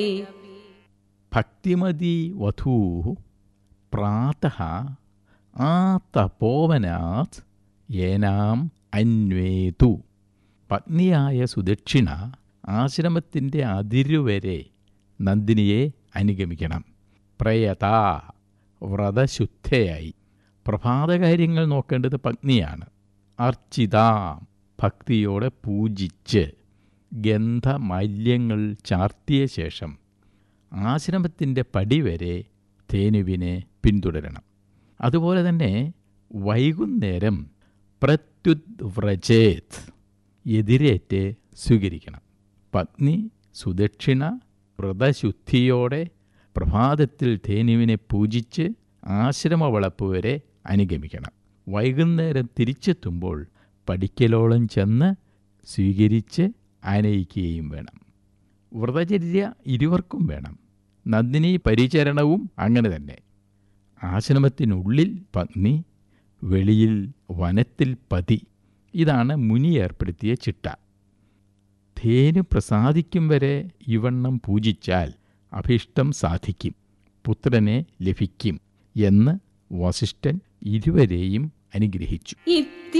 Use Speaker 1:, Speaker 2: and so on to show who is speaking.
Speaker 1: ഭക്തിമതി വധൂ പ്രാത ആ തപോവനാത് ഏനാം അന്വേതു പത്നിയായ സുദക്ഷിണ ആശ്രമത്തിൻ്റെ അതിരുവരെ നന്ദിനിയെ അനുഗമിക്കണം പ്രയത വ്രതശുദ്ധയായി പ്രഭാതകാര്യങ്ങൾ നോക്കേണ്ടത് പത്നിയാണ് അർച്ചിത ഭക്തിയോടെ പൂജിച്ച് ഗന്ധമല്യങ്ങൾ ചാർത്തിയ ശേഷം ആശ്രമത്തിൻ്റെ പടി വരെ തേനുവിനെ പിന്തുടരണം അതുപോലെ തന്നെ വൈകുന്നേരം പ്രത്യുദ്വ്രജേത് എതിരേറ്റ് സ്വീകരിക്കണം പത്നി സുദക്ഷിണ വ്രതശുദ്ധിയോടെ പ്രഭാതത്തിൽ തേനുവിനെ പൂജിച്ച് ആശ്രമവളപ്പ് വരെ അനുഗമിക്കണം വൈകുന്നേരം തിരിച്ചെത്തുമ്പോൾ പടിക്കലോളം ചെന്ന് സ്വീകരിച്ച് ആനയിക്കുകയും വേണം വ്രതചര്യ ഇരുവർക്കും വേണം നന്ദിനി പരിചരണവും അങ്ങനെ തന്നെ ആശ്രമത്തിനുള്ളിൽ പത്നി വെളിയിൽ വനത്തിൽ പതി ഇതാണ് മുനി ഏർപ്പെടുത്തിയ ചിട്ട ധേനു പ്രസാദിക്കും വരെ ഇവണ്ണം പൂജിച്ചാൽ അഭിഷ്ടം സാധിക്കും പുത്രനെ ലഭിക്കും എന്ന് വസിഷ്ഠൻ ഇരുവരെയും അനുഗ്രഹിച്ചു
Speaker 2: ഇത്തി